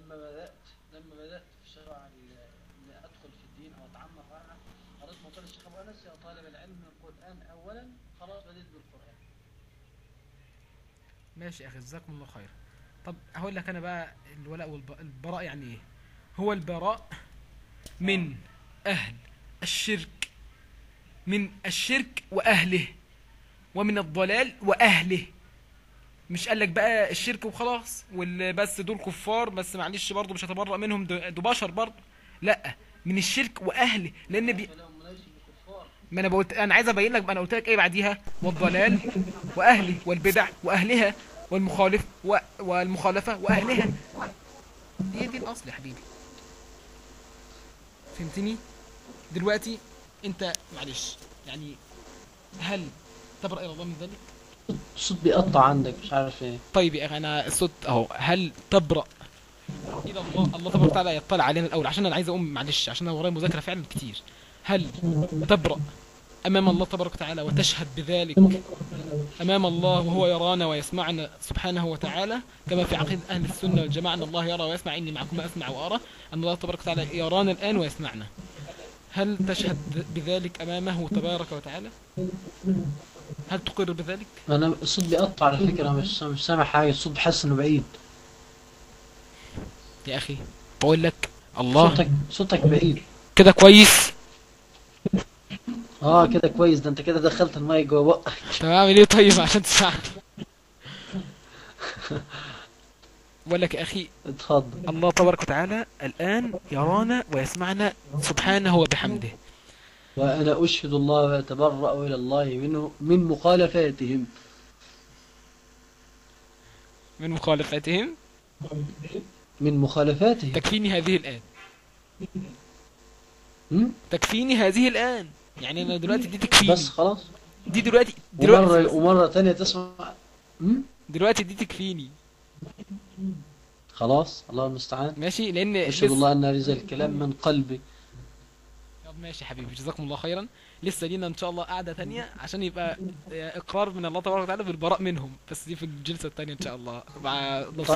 لما بدات لما بدات في شرع ال- ان ادخل في الدين او اتعمق عنه قريت مقال الشيخ ابو انس يا طالب العلم من القران اولا خلاص بديت بالقران ماشي يا اخي جزاكم الله خير طب هقول لك انا بقى الولاء والبراء يعني ايه هو البراء من اهل الشرك من الشرك واهله ومن الضلال واهله مش قال لك بقى الشرك وخلاص واللي بس دول كفار بس معلش برضه مش هتبرأ منهم دول دول بشر برضه لا من الشرك واهله لان بي فلهم ليسوا بكفار ما انا قلت انا عايز ابين لك انا قلت لك ايه بعديها والضلال واهله والبدع واهلها والمخالف و... والمخالفه واهلها هي دي الاصل يا حبيبي فهمتني دلوقتي انت معلش يعني هل تبرأ الى الله من ذلك الصوت بيقطع عندك مش عارف ايه طيب يا اخي انا الصوت اهو هل تبرأ الى الله الله تبارك وتعالى يطلع علينا الاول عشان انا عايز اقوم معلش عشان انا ورايا مذاكره فعلا كتير هل تبرأ امام الله تبارك وتعالى وتشهد بذلك امام الله وهو يرانا ويسمعنا سبحانه وتعالى كما في عقيده اهل السنه والجماعه ان الله يرى ويسمع اني معكم اسمع وارى ان الله تبارك وتعالى يرانا الان ويسمعنا هل تشهد بذلك امامه تبارك وتعالى هل تقر بذلك انا الصوت بيقطع على فكره مش مش سامع حاجه الصوت بحس انه بعيد يا اخي بقول لك الله صوتك صوتك بعيد كده كويس اه كده كويس ده انت كده دخلت المايك جوه بقك طب اعمل ايه طيب عشان تسمعني بقول لك يا اخي اتفضل الله تبارك وتعالى الان يرانا ويسمعنا سبحانه وبحمده وانا اشهد الله واتبرأ الى الله منه من مخالفاتهم من مخالفتهم من مخالفاتهم تكفيني هذه الان م? تكفيني هذه الان يعني انا دلوقتي دي تكفيني بس خلاص دي دلوقتي ومره دلوقتي ومره تانية تسمع م? دلوقتي دي تكفيني خلاص الله المستعان ماشي لان اشهد لسه- الله ان هذا الكلام من قلبي طب ماشي يا حبيبي جزاكم الله خيرا لسه لينا ان شاء الله قعده تانية عشان يبقى اقرار من الله تبارك وتعالى بالبراء منهم بس دي في الجلسه التانية ان شاء الله مع نصيب